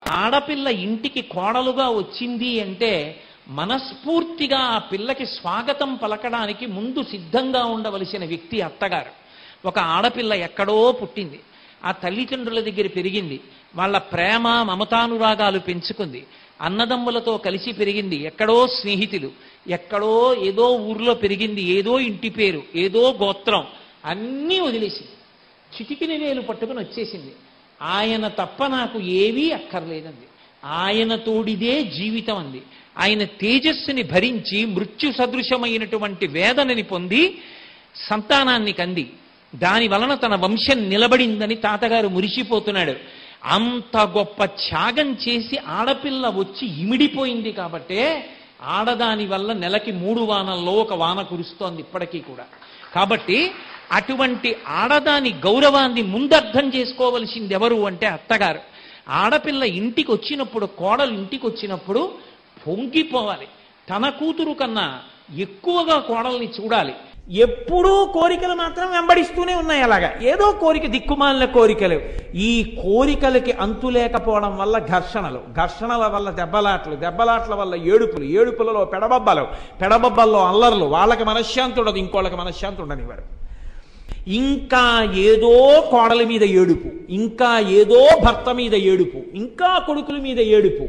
ఆడపిల్ల ఇంటికి కోడలుగా వచ్చింది అంటే మనస్ఫూర్తిగా ఆ పిల్లకి స్వాగతం పలకడానికి ముందు సిద్ధంగా ఉండవలసిన వ్యక్తి అత్తగారు ఒక ఆడపిల్ల ఎక్కడో పుట్టింది ఆ తల్లిదండ్రుల దగ్గర పెరిగింది వాళ్ళ ప్రేమ మమతానురాగాలు పెంచుకుంది అన్నదమ్ములతో కలిసి పెరిగింది ఎక్కడో స్నేహితులు ఎక్కడో ఏదో ఊర్లో పెరిగింది ఏదో ఇంటి పేరు ఏదో గోత్రం అన్నీ వదిలేసింది చిటికిన వేలు పట్టుకుని వచ్చేసింది ఆయన తప్ప నాకు ఏవీ అక్కర్లేదండి ఆయన తోడిదే జీవితం అంది ఆయన తేజస్సుని భరించి మృత్యు సదృశమైనటువంటి వేదనని పొంది సంతానాన్ని కంది దాని వలన తన వంశం నిలబడిందని తాతగారు మురిసిపోతున్నాడు అంత గొప్ప త్యాగం చేసి ఆడపిల్ల వచ్చి ఇమిడిపోయింది కాబట్టే ఆడదాని వల్ల నెలకి మూడు వానల్లో ఒక వాన కురుస్తోంది ఇప్పటికీ కూడా కాబట్టి అటువంటి ఆడదాని గౌరవాన్ని ముందర్థం చేసుకోవలసింది ఎవరు అంటే అత్తగారు ఆడపిల్ల ఇంటికి వచ్చినప్పుడు కోడలు ఇంటికి వచ్చినప్పుడు పొంగిపోవాలి తన కూతురు కన్నా ఎక్కువగా కోడల్ని చూడాలి ఎప్పుడూ కోరికలు మాత్రం వెంబడిస్తూనే ఉన్నాయి అలాగా ఏదో కోరిక దిక్కుమాలిన కోరికలు ఈ కోరికలకి అంతు లేకపోవడం వల్ల ఘర్షణలు ఘర్షణల వల్ల దెబ్బలాట్లు దెబ్బలాట్ల వల్ల ఏడుపులు ఏడుపులలో పెడబబ్బలు పెడబబ్బల్లో అల్లర్లు వాళ్ళకి మనశ్శాంతి ఉండదు ఇంకోళ్ళకి మనశ్శాంతి ఉండనివ్వరు ఇంకా ఏదో కోడల మీద ఏడుపు ఇంకా ఏదో భర్త మీద ఏడుపు ఇంకా కొడుకుల మీద ఏడుపు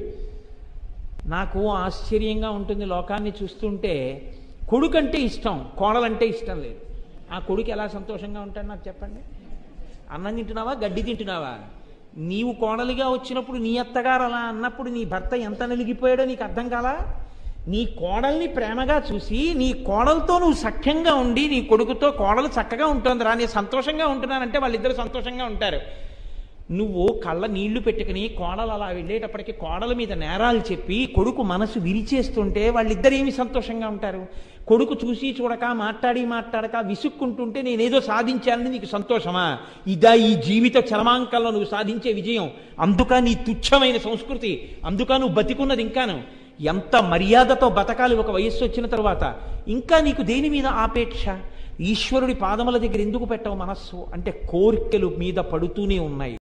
నాకు ఆశ్చర్యంగా ఉంటుంది లోకాన్ని చూస్తుంటే కొడుకంటే ఇష్టం కోడలంటే ఇష్టం లేదు ఆ కొడుకు ఎలా సంతోషంగా ఉంటాడు నాకు చెప్పండి అన్నం తింటున్నావా గడ్డి తింటున్నావా నీవు కోడలిగా వచ్చినప్పుడు నీ అత్తగారు అలా అన్నప్పుడు నీ భర్త ఎంత నలిగిపోయాడో నీకు అర్థం కాలా నీ కోడల్ని ప్రేమగా చూసి నీ కోడలతో నువ్వు సఖ్యంగా ఉండి నీ కొడుకుతో కోడలు చక్కగా ఉంటుందిరా నేను సంతోషంగా ఉంటున్నానంటే వాళ్ళిద్దరు సంతోషంగా ఉంటారు నువ్వు కళ్ళ నీళ్లు పెట్టుకుని కోడలు అలా వెళ్ళేటప్పటికి కోడల మీద నేరాలు చెప్పి కొడుకు మనసు విరిచేస్తుంటే వాళ్ళిద్దరు ఏమి సంతోషంగా ఉంటారు కొడుకు చూసి చూడక మాట్లాడి మాట్లాడక విసుక్కుంటుంటే నేనేదో సాధించానని నీకు సంతోషమా ఇదా ఈ జీవిత చలమాంకంలో నువ్వు సాధించే విజయం అందుక నీ తుచ్చమైన సంస్కృతి అందుక నువ్వు బతికున్నది ఇంకాను ఎంత మర్యాదతో బతకాలి ఒక వయస్సు వచ్చిన తర్వాత ఇంకా నీకు దేని మీద ఆపేక్ష ఈశ్వరుడి పాదముల దగ్గర ఎందుకు పెట్టవు మనస్సు అంటే కోరికలు మీద పడుతూనే ఉన్నాయి